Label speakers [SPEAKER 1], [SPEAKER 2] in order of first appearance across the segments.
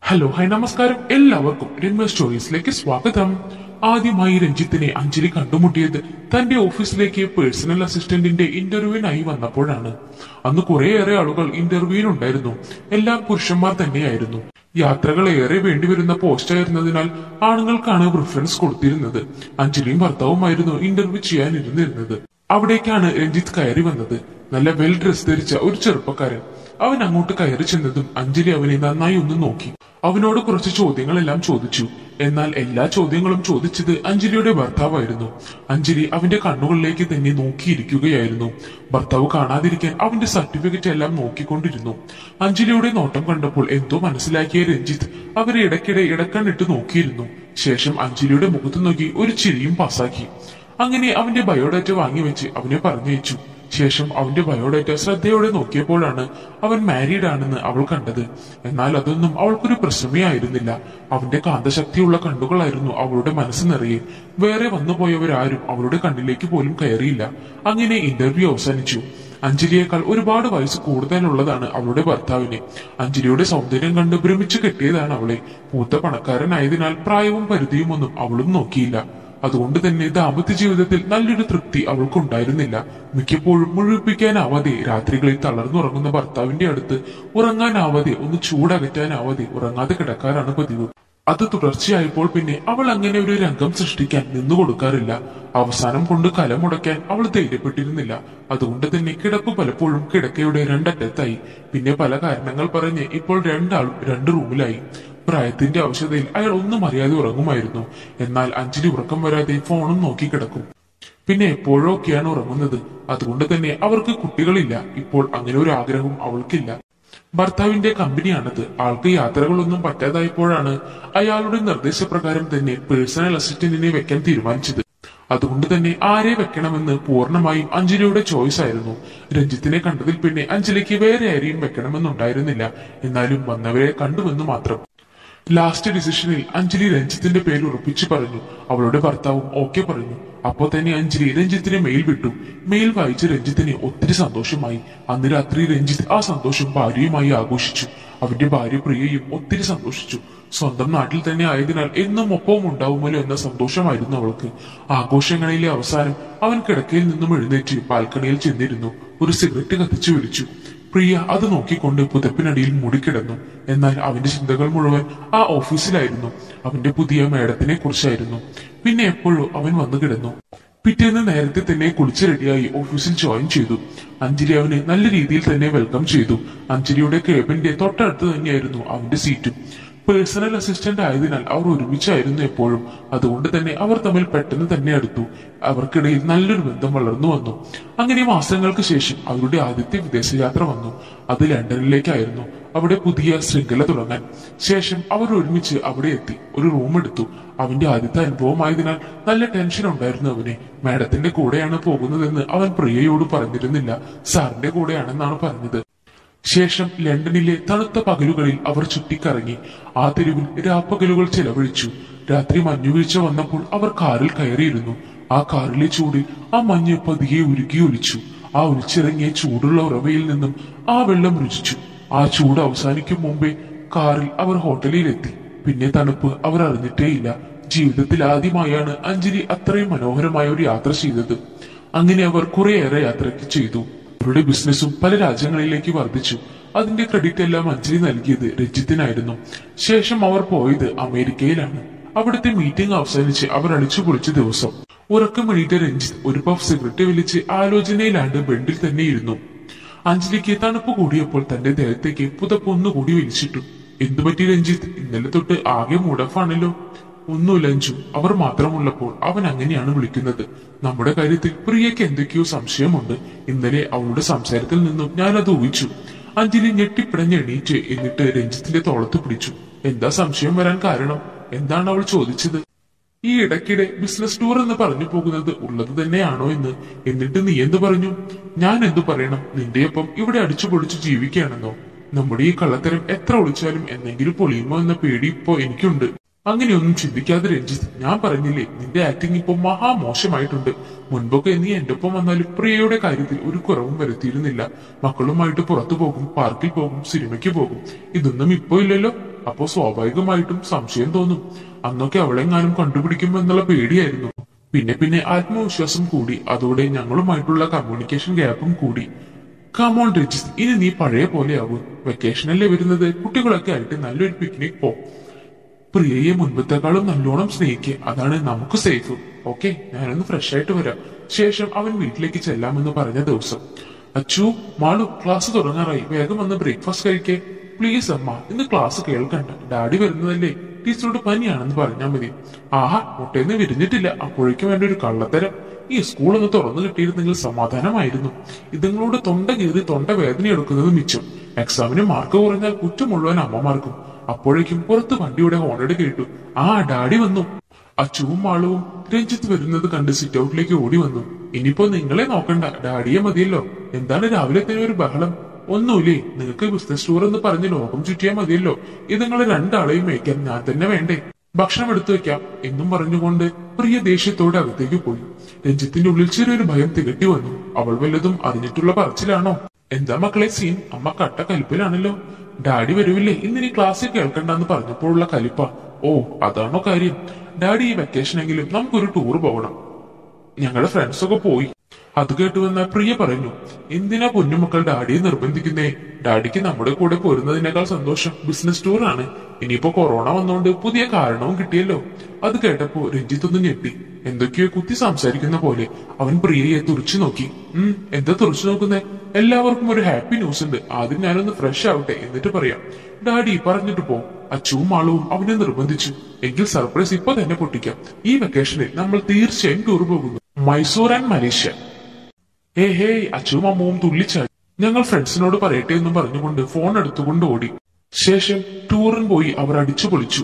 [SPEAKER 1] hello hi നമസ്കാരം എല്ലാവർക്കും രമ്യ സ്റ്റോറീസിലേക്ക് സ്വാഗതം ആദ്യമായി രഞ്ജിത്തിനെ അഞ്ജലി കണ്ടുമുട്ടിയത് തന്റെ ഓഫീസിലേക്ക് പേഴ്സണൽ അസിസ്റ്റന്റിന്റെ ഇന്റർവ്യൂവിനായി വന്നപ്പോഴാണ് അന്ന് കുറേയേറെ ആളുകൾ ഇന്റർവ്യൂവിനുണ്ടായിരുന്നു എല്ലാം പുരുഷന്മാർ തന്നെയായിരുന്നു യാത്രകൾ ഏറെ വേണ്ടിവരുന്ന പോസ്റ്റായിരുന്നതിനാൽ ആണുങ്ങൾക്കാണ് പ്രിഫറൻസ് കൊടുത്തിരുന്നത് അഞ്ജലിയും ഭർത്താവുമായിരുന്നു ഇന്റർവ്യൂ ചെയ്യാനിരുന്നിരുന്നത് അവിടേക്കാണ് രഞ്ജിത്ത് കയറി വന്നത് നല്ല വെൽ ഡ്രസ് ധരിച്ച ഒരു ചെറുപ്പക്കാരൻ അവൻ അങ്ങോട്ട് കയറി ചെന്നതും അഞ്ജലി അവനെ നന്നായി ഒന്ന് നോക്കി അവനോട് കുറച്ച് ചോദ്യങ്ങളെല്ലാം ചോദിച്ചു എന്നാൽ എല്ലാ ചോദ്യങ്ങളും ചോദിച്ചത് അഞ്ജലിയുടെ ഭർത്താവായിരുന്നു അഞ്ജലി അവന്റെ കണ്ണുകളിലേക്ക് തന്നെ നോക്കിയിരിക്കുകയായിരുന്നു ഭർത്താവ് കാണാതിരിക്കാൻ അവന്റെ സർട്ടിഫിക്കറ്റ് എല്ലാം നോക്കിക്കൊണ്ടിരുന്നു അഞ്ജലിയുടെ നോട്ടം കണ്ടപ്പോൾ എന്തോ മനസ്സിലാക്കിയ രഞ്ജിത്ത് അവരെ ഇടയ്ക്കിടെ ഇടക്കണ്ണിട്ട് നോക്കിയിരുന്നു ശേഷം അഞ്ജലിയുടെ മുഖത്ത് നോക്കി ഒരു ചിരിയും പാസാക്കി അങ്ങനെ അവന്റെ ബയോഡാറ്റ വാങ്ങിവെച്ച് അവനെ പറഞ്ഞയച്ചു ശേഷം അവന്റെ ബയോഡാറ്റ ശ്രദ്ധയോടെ നോക്കിയപ്പോഴാണ് അവൻ മാരീഡ് ആണെന്ന് അവൾ കണ്ടത് എന്നാൽ അതൊന്നും അവൾക്കൊരു പ്രശ്നമേ ആയിരുന്നില്ല അവന്റെ കാന്തശക്തിയുള്ള കണ്ണുകളായിരുന്നു അവളുടെ മനസ്സ് നിറയെ വേറെ വന്നുപോയവരാരും അവളുടെ കണ്ണിലേക്ക് പോലും കയറിയില്ല അങ്ങനെ ഇന്റർവ്യൂ അവസാനിച്ചു അഞ്ജലിയേക്കാൾ ഒരുപാട് വയസ്സ് കൂടുതലുള്ളതാണ് അവളുടെ ഭർത്താവിന് അഞ്ജലിയുടെ സൗന്ദര്യം കണ്ട് ഭ്രമിച്ചു കെട്ടിയതാണ് അവളെ പൂത്ത പണക്കാരനായതിനാൽ പ്രായവും പരിധിയും ഒന്നും അവളും നോക്കിയില്ല അതുകൊണ്ട് തന്നെ ദാമ്പത്യ ജീവിതത്തിൽ നല്ലൊരു തൃപ്തി അവൾക്കുണ്ടായിരുന്നില്ല മിക്കപ്പോഴും മുഴുവിപ്പിക്കാനാവാതെ രാത്രികളിൽ തളർന്നുറങ്ങുന്ന ഭർത്താവിന്റെ അടുത്ത് ഉറങ്ങാനാവാതെ ഒന്ന് ചൂടകറ്റാനാവാതെ ഉറങ്ങാതെ കിടക്കാറാണ് പതിവ് അത് തുടർച്ചയായപ്പോൾ പിന്നെ അവൾ അങ്ങനെ ഒരു രംഗം സൃഷ്ടിക്കാൻ നിന്നു കൊടുക്കാറില്ല അവസാനം കൊണ്ട് കലമുടക്കാൻ അവൾ ധൈര്യപ്പെട്ടിരുന്നില്ല അതുകൊണ്ട് തന്നെ കിടപ്പ് പലപ്പോഴും കിടക്കയുടെ രണ്ടറ്റത്തായി പിന്നെ പല കാരണങ്ങൾ പറഞ്ഞ് ഇപ്പോൾ രണ്ടാളും രണ്ട് റൂമിലായി പ്രായത്തിന്റെ അവശതയിൽ അയാൾ ഒന്നും അറിയാതെ ഉറങ്ങുമായിരുന്നു എന്നാൽ അഞ്ജലി ഉറക്കം വരാതെ ഫോണും നോക്കി കിടക്കും പിന്നെ എപ്പോഴൊക്കെയാണ് ഉറങ്ങുന്നത് അതുകൊണ്ട് തന്നെ അവർക്ക് കുട്ടികളില്ല ഇപ്പോൾ അങ്ങനെ ഒരു ആഗ്രഹം അവൾക്കില്ല ഭർത്താവിന്റെ കമ്പനിയാണത് ആൾക്ക് യാത്രകളൊന്നും പറ്റാതായപ്പോഴാണ് അയാളുടെ നിർദ്ദേശപ്രകാരം തന്നെ പേഴ്സണൽ അസിസ്റ്റന്റിനെ വെക്കാൻ തീരുമാനിച്ചത് അതുകൊണ്ട് തന്നെ ആരെ വെക്കണമെന്ന് പൂർണ്ണമായും അഞ്ജലിയുടെ ചോയ്സ് ആയിരുന്നു രഞ്ജിത്തിനെ കണ്ടതിൽ പിന്നെ അഞ്ജലിക്ക് വേറെ ആരെയും വെക്കണമെന്നുണ്ടായിരുന്നില്ല എന്നാലും വന്നവരെ കണ്ടുവെന്ന് മാത്രം ലാസ്റ്റ് ഡിസിഷനിൽ അഞ്ജലി രഞ്ജിത്തിന്റെ പേര് ഉറപ്പിച്ചു പറഞ്ഞു അവളുടെ ഭർത്താവും ഓക്കെ പറഞ്ഞു അപ്പോ തന്നെ അഞ്ജലി രഞ്ജിത്തിന് മെയിൽ വിട്ടു മെയിൽ വായിച്ച് രഞ്ജിത്തിന് ഒത്തിരി സന്തോഷമായി അന്ന് രാത്രി രഞ്ജിത്ത് ആ സന്തോഷം ഭാര്യയുമായി ആഘോഷിച്ചു അവന്റെ ഭാര്യ പ്രിയയും ഒത്തിരി സന്തോഷിച്ചു സ്വന്തം നാട്ടിൽ തന്നെ ആയതിനാൽ എന്നും ഒപ്പവും ഉണ്ടാവുമല്ലോ എന്ന സന്തോഷമായിരുന്നു അവൾക്ക് ആഘോഷങ്ങളിലെ അവസാനം അവൻ കിടക്കയിൽ നിന്നും എഴുന്നേറ്റ് ബാൽക്കണിയിൽ ചെന്നിരുന്നു ഒരു സിഗരറ്റ് കത്തിച്ചു വിളിച്ചു പ്രിയ അത് നോക്കിക്കൊണ്ട് പുതപ്പിനടിയിൽ മൂടിക്കിടന്നു എന്നാൽ അവന്റെ ചിന്തകൾ മുഴുവൻ ആ ഓഫീസിലായിരുന്നു അവന്റെ പുതിയ മേഡത്തിനെ കുറിച്ചായിരുന്നു പിന്നെ എപ്പോഴും അവൻ വന്നു കിടന്നു പിറ്റേന്ന് നേരത്തെ തന്നെ കുളിച്ച് റെഡിയായി ഓഫീസിൽ ജോയിൻ ചെയ്തു അഞ്ജലി അവനെ നല്ല രീതിയിൽ തന്നെ വെൽക്കം ചെയ്തു അഞ്ജലിയുടെ കേബിന്റെ തൊട്ടടുത്ത് തന്നെയായിരുന്നു അവന്റെ സീറ്റും പേഴ്സണൽ അസിസ്റ്റന്റ് ആയതിനാൽ അവർ ഒരുമിച്ചായിരുന്നു എപ്പോഴും അതുകൊണ്ട് തന്നെ അവർ തമ്മിൽ പെട്ടെന്ന് തന്നെ അടുത്തു അവർക്കിടയിൽ നല്ലൊരു ബന്ധം വളർന്നു വന്നു അങ്ങനെ മാസങ്ങൾക്ക് ശേഷം അവരുടെ ആദ്യത്തെ വിദേശയാത്ര വന്നു അത് ലണ്ടനിലേക്കായിരുന്നു അവിടെ പുതിയ ശൃംഖല തുടങ്ങാൻ ശേഷം അവർ ഒരുമിച്ച് അവിടെ എത്തി ഒരു റൂം എടുത്തു അവന്റെ ആദ്യത്തെ അനുഭവമായതിനാൽ നല്ല ടെൻഷൻ ഉണ്ടായിരുന്നു അവന് മാഡത്തിന്റെ കൂടെയാണ് പോകുന്നതെന്ന് അവൻ പ്രിയയോട് പറഞ്ഞിരുന്നില്ല സാറിന്റെ കൂടെയാണെന്നാണ് പറഞ്ഞത് ശേഷം ലണ്ടനിലെ തണുത്ത പകലുകളിൽ അവർ ചുറ്റിക്കറങ്ങി ആ തെരുവിൽ രാപ്പകലുകൾ ചെലവഴിച്ചു രാത്രി മഞ്ഞുവീഴ്ച വന്നപ്പോൾ അവർ കാറിൽ കയറിയിരുന്നു ആ കാറിലെ ചൂടിൽ ആ മഞ്ഞ് പതിയെ ഉരുകി ഒലിച്ചു ആ ഒലിച്ചിറങ്ങിയ ചൂടുള്ള ഉറവയിൽ നിന്നും ആ വെള്ളം രുചിച്ചു ആ ചൂട് അവസാനിക്കും മുമ്പേ കാറിൽ അവർ ഹോട്ടലിലെത്തി പിന്നെ തണുപ്പ് അവർ അറിഞ്ഞിട്ടേയില്ല ജീവിതത്തിൽ ആദ്യമായാണ് അഞ്ജലി അത്രയും മനോഹരമായ ഒരു യാത്ര ചെയ്തത് അങ്ങനെ അവർ കുറേയേറെ യാത്രയ്ക്ക് ചെയ്തു അവരുടെ ബിസിനസ്സും പല രാജ്യങ്ങളിലേക്ക് വർദ്ധിച്ചു അതിന്റെ ക്രെഡിറ്റ് എല്ലാം അഞ്ജലി നൽകിയത് രഞ്ജിത്തിനായിരുന്നു ശേഷം അവർ പോയത് അമേരിക്കയിലാണ് അവിടുത്തെ മീറ്റിംഗ് അവസാനിച്ച് അവർ അടിച്ചു പൊളിച്ച ദിവസം ഉറക്കം എണീറ്റ രഞ്ജിത്ത് ഒരു പഫ് സിഗരറ്റ് വലിച്ച് ആലോചനയിലാണ്ട് ബെഡിൽ തന്നെ ഇരുന്നു അഞ്ജലിക്ക് തണുപ്പ് കൂടിയപ്പോൾ തന്റെ ദേഹത്തേക്ക് പുതപ്പ് ഒന്നുകൂടി വലിച്ചിട്ടു എന്തുപറ്റി രഞ്ജിത്ത് ഇന്നലെ തൊട്ട് ആകെ മുടഫാണല്ലോ ഒന്നുമില്ല അഞ്ചു അവർ മാത്രമുള്ളപ്പോൾ അവൻ അങ്ങനെയാണ് വിളിക്കുന്നത് നമ്മുടെ കാര്യത്തിൽ പ്രിയയ്ക്ക് എന്തൊക്കെയോ സംശയമുണ്ട് ഇന്നലെ അവളുടെ സംസാരത്തിൽ നിന്നും ഞാനത് ഊഹിച്ചു അഞ്ജലി ഞെട്ടിപ്പിടഞ്ഞ് എണീറ്റ് എന്നിട്ട് രഞ്ജിത്തിന്റെ തോളത്ത് പിടിച്ചു എന്താ സംശയം വരാൻ കാരണം എന്താണ് അവൾ ചോദിച്ചത് ഈ ഇടയ്ക്കിടെ ബിസിനസ് ടൂർ എന്ന് പറഞ്ഞു പോകുന്നത് ഉള്ളത് തന്നെയാണോ എന്ന് എന്നിട്ട് നീ എന്ത് പറഞ്ഞു ഞാൻ എന്തു പറയണം നിന്റെയൊപ്പം ഇവിടെ അടിച്ചു പൊളിച്ചു ജീവിക്കുകയാണെന്നോ നമ്മുടെ ഈ കള്ളത്തരം എത്ര ഒളിച്ചാലും എന്തെങ്കിലും പൊളിയുമോ എന്ന പേടി ഇപ്പോ എനിക്കുണ്ട് അങ്ങനെയൊന്നും ചിന്തിക്കാതെ രഞ്ജിത്ത് ഞാൻ പറഞ്ഞില്ലേ നിന്റെ ആക്ടിങ് ഇപ്പൊ മഹാമോശമായിട്ടുണ്ട് മുൻപൊക്കെ നീ എന്റെ ഒപ്പം വന്നാലും പ്രിയയുടെ കാര്യത്തിൽ ഒരു കുറവും വരുത്തിയിരുന്നില്ല മക്കളുമായിട്ട് പുറത്തു പോകും പാർക്കിൽ പോകും സിനിമയ്ക്ക് പോകും ഇതൊന്നും ഇപ്പോ ഇല്ലല്ലോ അപ്പോ സ്വാഭാവികമായിട്ടും സംശയം തോന്നും അന്നൊക്കെ അവളെങ്ങാനും കണ്ടുപിടിക്കുമോ എന്നുള്ള പേടിയായിരുന്നു പിന്നെ പിന്നെ ആത്മവിശ്വാസം കൂടി അതോടെ ഞങ്ങളുമായിട്ടുള്ള കമ്മ്യൂണിക്കേഷൻ ഗ്യാപ്പും കൂടി കമോൺ രജിത് ഇനി നീ പഴയ പോലെയാവും വെക്കേഷനല്ലേ വരുന്നത് കുട്ടികളൊക്കെ ആയിട്ട് നല്ലൊരു പിക്നിക് പോ പ്രിയയെ മുൻപത്തെക്കാളും നല്ലോണം സ്നേഹിക്കുക അതാണ് നമുക്ക് സേഫ് ഓക്കെ ഞാനൊന്ന് ഫ്രഷ് ആയിട്ട് വരാം ശേഷം അവൻ വീട്ടിലേക്ക് ചെല്ലാമെന്ന് പറഞ്ഞ ദിവസം അച്ചു മാളു ക്ലാസ് തുടങ്ങാറായി വേഗം വന്ന് ബ്രേക്ക്ഫാസ്റ്റ് കഴിക്കേ പ്ലീസ് അമ്മ ഇന്ന് ക്ലാസ് കേൾക്കണ്ട ഡാഡി വരുന്നതല്ലേ ടീച്ചറോട് പനിയാണെന്ന് പറഞ്ഞാൽ മതി ആഹാ മുട്ടേന്ന് വിരിഞ്ഞിട്ടില്ല അപ്പോഴേക്കും വേണ്ട ഒരു കള്ളത്തരം ഈ സ്കൂൾ ഒന്ന് തുറന്നു കിട്ടിയിരുന്നെങ്കിൽ സമാധാനമായിരുന്നു ഇതുങ്ങളോട് തൊണ്ട കീറി തൊണ്ട വേദന എടുക്കുന്നത് മിച്ചം എക്സാമിന് മാർക്ക് കുറഞ്ഞാൽ കുറ്റം മുഴുവൻ അമ്മമാർക്കും അപ്പോഴേക്കും പുറത്ത് വണ്ടിയുടെ ഹോണടി കേട്ടു ആ ഡാഡി വന്നു അച്ചുവും മാളവും രഞ്ജിത്ത് വരുന്നത് കണ്ട് സിറ്റ് ഔട്ടിലേക്ക് ഓടി വന്നു ഇനിയിപ്പോ നിങ്ങളെ നോക്കണ്ട ഡാഡിയെ മതിയല്ലോ എന്താണ് രാവിലെ തന്നെ ഒരു ബഹളം ഒന്നുമില്ലേ നിങ്ങൾക്ക് ബിസിനസ് ടൂർ എന്ന് പറഞ്ഞ് ലോകം ചുറ്റിയാൽ മതിയല്ലോ ഇത് നിങ്ങളെ രണ്ടാളെയും മേയ്ക്കാൻ ഞാൻ തന്നെ വേണ്ടേ ഭക്ഷണം എടുത്തു വെക്കാം എന്നും പറഞ്ഞുകൊണ്ട് പ്രിയ ദേഷ്യത്തോടെ അകത്തേക്ക് പോയി രഞ്ജിത്തിന്റെ ഉള്ളിൽ ചെറിയൊരു ഭയം തികട്ടി വന്നു അവൾ വല്ലതും അറിഞ്ഞിട്ടുള്ള പറച്ചിലാണോ എന്താ മക്കളെ സീൻ അമ്മ കട്ട കലിപ്പിലാണല്ലോ ഡാഡി വരുവില്ലേ ഇന്നിനി ക്ലാസ്സിൽ കേൾക്കണ്ടെന്ന് പറഞ്ഞപ്പോഴുള്ള കലിപ്പ ഓ അതാണോ കാര്യം ഡാഡി ഈ വെക്കേഷനെങ്കിലും നമുക്കൊരു ടൂർ പോകണം ഞങ്ങളുടെ ഫ്രണ്ട്സ് ഒക്കെ പോയി അത് കേട്ടു വന്ന പ്രിയ പറഞ്ഞു എന്തിനാ പൊന്നുമക്കൾ ഡാഡിയെ നിർബന്ധിക്കുന്നേ ഡാഡിക്ക് നമ്മുടെ കൂടെ പോരുന്നതിനേക്കാൾ സന്തോഷം ബിസിനസ് ടൂർ ആണ് ഇനിയിപ്പോ കൊറോണ വന്നോണ്ട് പുതിയ കാരണവും കിട്ടിയല്ലോ അത് കേട്ടപ്പോ രഞ്ജിത്ത് ഒന്ന് ഞെട്ടി എന്തൊക്കെയോ കുത്തി സംസാരിക്കുന്ന പോലെ അവൻ പ്രിയയെ തുറച്ചു നോക്കി ഉം എന്താ തുറച്ചു നോക്കുന്നേ എല്ലാവർക്കും ഒരു ഹാപ്പി ന്യൂസ് ഉണ്ട് ആദ്യം ഞാനൊന്ന് ഫ്രഷ് ആവട്ടെ എന്നിട്ട് പറയാം ഡാഡി പറഞ്ഞിട്ട് പോ അച്ചുവും ആളുവും അവനെ നിർബന്ധിച്ചു എങ്കിൽ സർപ്രൈസ് ഇപ്പൊ തന്നെ പൊട്ടിക്കാം ഈ വെക്കേഷനിൽ നമ്മൾ തീർച്ചയായും ടൂർ പോകുന്നു മൈസൂർ ആൻഡ് മലേഷ്യ ഏ ഹേ അച്ചുവും അമ്മവും തുള്ളിച്ചാടി ഞങ്ങൾ ഫ്രണ്ട്സിനോട് പറയട്ടെ എന്നും പറഞ്ഞുകൊണ്ട് ഫോൺ എടുത്തുകൊണ്ട് ഓടി ശേഷം ടൂറിന് പോയി അവർ അടിച്ചു പൊളിച്ചു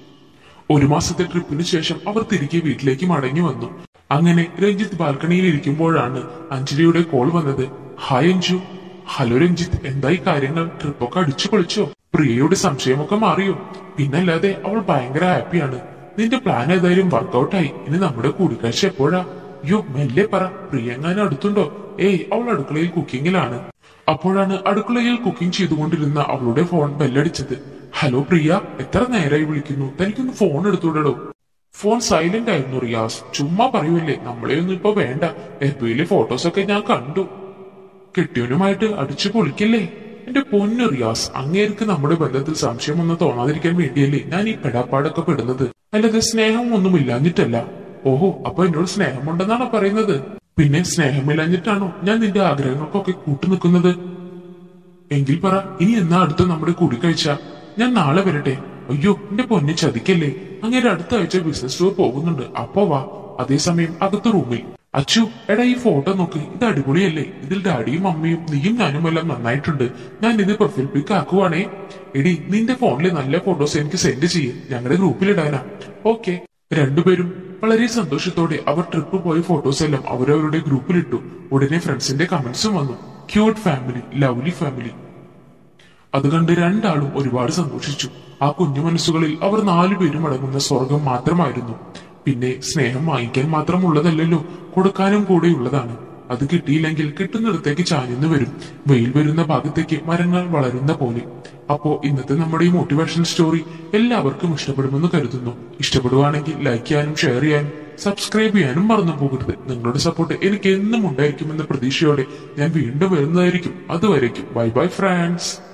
[SPEAKER 1] ഒരു മാസത്തെ ട്രിപ്പിന് ശേഷം അവർ തിരികെ വീട്ടിലേക്ക് മടങ്ങി വന്നു അങ്ങനെ രഞ്ജിത്ത് ബാൽക്കണിയിൽ ഇരിക്കുമ്പോഴാണ് അഞ്ജലിയുടെ കോൾ വന്നത് ഹായ് അഞ്ജു ഹലോ രഞ്ജിത്ത് എന്തായി കാര്യങ്ങൾ ട്രിപ്പൊക്കെ അടിച്ചു പൊളിച്ചോ പ്രിയയുടെ സംശയമൊക്കെ മാറിയോ പിന്നല്ലാതെ അവൾ ഭയങ്കര ഹാപ്പിയാണ് നിന്റെ പ്ലാൻ ഏതായാലും വർക്കൗട്ടായി ഇനി നമ്മുടെ കൂടിക്കാഴ്ച എപ്പോഴാ യോ മെല്ലെ പറ പ്രിയ എങ്ങാനും അടുത്തുണ്ടോ ഏയ് അവൾ അടുക്കളയിൽ കുക്കിങ്ങിലാണ് അപ്പോഴാണ് അടുക്കളയിൽ കുക്കിംഗ് ചെയ്തുകൊണ്ടിരുന്ന അവളുടെ ഫോൺ ബെല്ലടിച്ചത് ഹലോ പ്രിയ എത്ര നേരമായി വിളിക്കുന്നു തനിക്കൊന്ന് ഫോൺ എടുത്തുവിടടോ ഫോൺ സൈലന്റ് ആയിരുന്നു റിയാസ് ചുമ്മാ പറയുമല്ലേ നമ്മളെയൊന്നും ഇപ്പൊ വേണ്ട എഫ്ബിയിലെ ഫോട്ടോസൊക്കെ ഞാൻ കണ്ടു കെട്ടിയവനുമായിട്ട് അടിച്ചു പൊളിക്കല്ലേ എന്റെ പൊന്നു റിയാസ് അങ്ങേർക്ക് നമ്മുടെ ബന്ധത്തിൽ സംശയമൊന്നും തോന്നാതിരിക്കാൻ വേണ്ടിയല്ലേ ഞാൻ ഈ പെടാപ്പാടൊക്കെ പെടുന്നത് അല്ലാതെ സ്നേഹം ഒന്നും ഇല്ലാഞ്ഞിട്ടല്ല ഓഹോ അപ്പൊ എന്നോട് സ്നേഹമുണ്ടെന്നാണോ പറയുന്നത് പിന്നെ സ്നേഹമില്ലാഞ്ഞിട്ടാണോ ഞാൻ നിന്റെ ആഗ്രഹങ്ങൾക്കൊക്കെ കൂട്ടുനിൽക്കുന്നത് എങ്കിൽ പറ ഇനി എന്നാ അടുത്ത നമ്മുടെ കൂടിക്കാഴ്ച ഞാൻ നാളെ വരട്ടെ അയ്യോ എന്റെ പൊന്നെ ചതിക്കല്ലേ അങ്ങനെ അടുത്ത ആഴ്ച ബിസിനസ് ടൂർ പോകുന്നുണ്ട് അപ്പൊ വാ അതേസമയം അകത്ത് റൂമിൽ അച്ചു എടാ ഈ ഫോട്ടോ നോക്ക് ഇത് അടിപൊളിയല്ലേ ഇതിൽ ഡാഡിയും അമ്മയും നീയും ഞാനും എല്ലാം നന്നായിട്ടുണ്ട് ഞാൻ ഇത് പ്രൊഫൈൽ പിക്ക് ആക്കുവാണേ എടി നിന്റെ ഫോണിലെ നല്ല ഫോട്ടോസ് എനിക്ക് സെൻഡ് ചെയ്യ് ഞങ്ങളുടെ ഗ്രൂപ്പിൽ ഇടാനാ ഓക്കെ രണ്ടുപേരും വളരെ സന്തോഷത്തോടെ അവർ ട്രിപ്പ് പോയ ഫോട്ടോസ് എല്ലാം അവരവരുടെ ഗ്രൂപ്പിലിട്ടു ഉടനെ ഫ്രണ്ട്സിന്റെ കമന്റ്സും വന്നു ക്യൂട്ട് ഫാമിലി ലവ്ലി ഫാമിലി അത് കണ്ട് രണ്ടാളും ഒരുപാട് സന്തോഷിച്ചു ആ കുഞ്ഞു മനസ്സുകളിൽ അവർ നാലുപേരും അടങ്ങുന്ന സ്വർഗം മാത്രമായിരുന്നു പിന്നെ സ്നേഹം വാങ്ങിക്കാൻ മാത്രമുള്ളതല്ലല്ലോ കൊടുക്കാനും കൂടെയുള്ളതാണ് അത് കിട്ടിയില്ലെങ്കിൽ കിട്ടുന്നിടത്തേക്ക് ചാഞ്ഞെന്ന് വരും വെയിൽ വരുന്ന ഭാഗത്തേക്ക് മരങ്ങൾ വളരുന്ന പോലെ അപ്പോ ഇന്നത്തെ നമ്മുടെ ഈ മോട്ടിവേഷൻ സ്റ്റോറി എല്ലാവർക്കും ഇഷ്ടപ്പെടുമെന്ന് കരുതുന്നു ഇഷ്ടപ്പെടുവാണെങ്കിൽ ലൈക്ക് ചെയ്യാനും ഷെയർ ചെയ്യാനും സബ്സ്ക്രൈബ് ചെയ്യാനും മറന്നു പോകരുത് നിങ്ങളുടെ സപ്പോർട്ട് എനിക്ക് എന്നും ഉണ്ടായിരിക്കുമെന്ന പ്രതീക്ഷയോടെ ഞാൻ വീണ്ടും വരുന്നതായിരിക്കും അതുവരേക്കും ബൈ ബൈ ഫ്രണ്ട്സ്